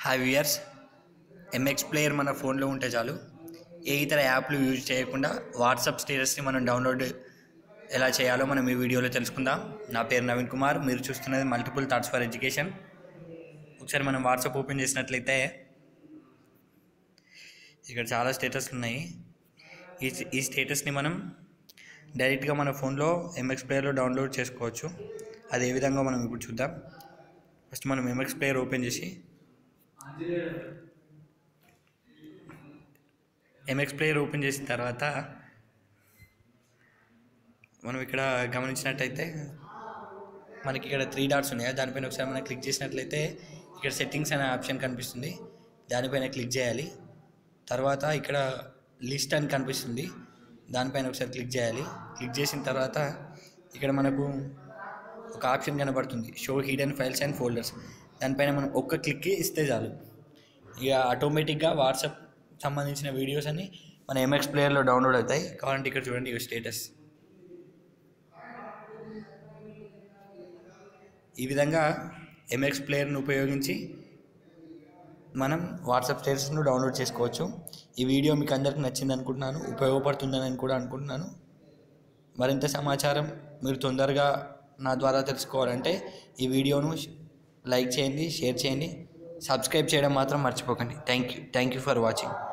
hi viewers MX player మన ఫోన్లో ఉంటే చాలు ఏ ఇతర యాప్లు యూజ్ చేయకుండా వాట్సాప్ స్టేటస్ని మనం డౌన్లోడ్ ఎలా చేయాలో మనం ఈ వీడియోలో తెలుసుకుందాం నా పేరు నవీన్ కుమార్ మీరు చూస్తున్నది మల్టిపుల్ థాట్స్ ఫర్ ఎడ్యుకేషన్ ఒకసారి మనం వాట్సాప్ ఓపెన్ చేసినట్లయితే ఇక్కడ చాలా స్టేటస్లు ఉన్నాయి ఈ ఈ స్టేటస్ని మనం డైరెక్ట్గా మన ఫోన్లో ఎంఎక్స్ ప్లేయర్లో డౌన్లోడ్ చేసుకోవచ్చు అది ఏ విధంగా మనం ఇప్పుడు చూద్దాం ఫస్ట్ మనం ఎంఎక్స్ ప్లేయర్ ఓపెన్ చేసి ఎంఎక్స్ ప్లేయర్ ఓపెన్ చేసిన తర్వాత మనం ఇక్కడ గమనించినట్టయితే మనకి ఇక్కడ త్రీ డాట్స్ ఉన్నాయి దానిపైన ఒకసారి మనం క్లిక్ చేసినట్లయితే ఇక్కడ సెట్టింగ్స్ అనే ఆప్షన్ కనిపిస్తుంది దానిపైన క్లిక్ చేయాలి తర్వాత ఇక్కడ లిస్ట్ అని కనిపిస్తుంది దానిపైన ఒకసారి క్లిక్ చేయాలి క్లిక్ చేసిన తర్వాత ఇక్కడ మనకు ఒక ఆప్షన్ కనబడుతుంది show hidden files and folders దానిపైన మనం ఒక్క క్లిక్ ఇస్తే చాలు ఇక ఆటోమేటిక్గా వాట్సాప్ సంబంధించిన వీడియోస్ అన్ని మన ఎంఎక్స్ ప్లేయర్లో డౌన్లోడ్ అవుతాయి కావాలంటే ఇక్కడ చూడండి ఇవి స్టేటస్ ఈ విధంగా ఎంఎక్స్ ప్లేయర్ను ఉపయోగించి మనం వాట్సాప్ స్టేటస్ను డౌన్లోడ్ చేసుకోవచ్చు ఈ వీడియో మీకు అందరికి నచ్చింది అనుకుంటున్నాను ఉపయోగపడుతుందని కూడా అనుకుంటున్నాను మరింత సమాచారం మీరు తొందరగా నా ద్వారా తెలుసుకోవాలంటే ఈ వీడియోను లైక్ చేయండి షేర్ చేయండి సబ్స్క్రైబ్ చేయడం మాత్రం మర్చిపోకండి thank you thank you for watching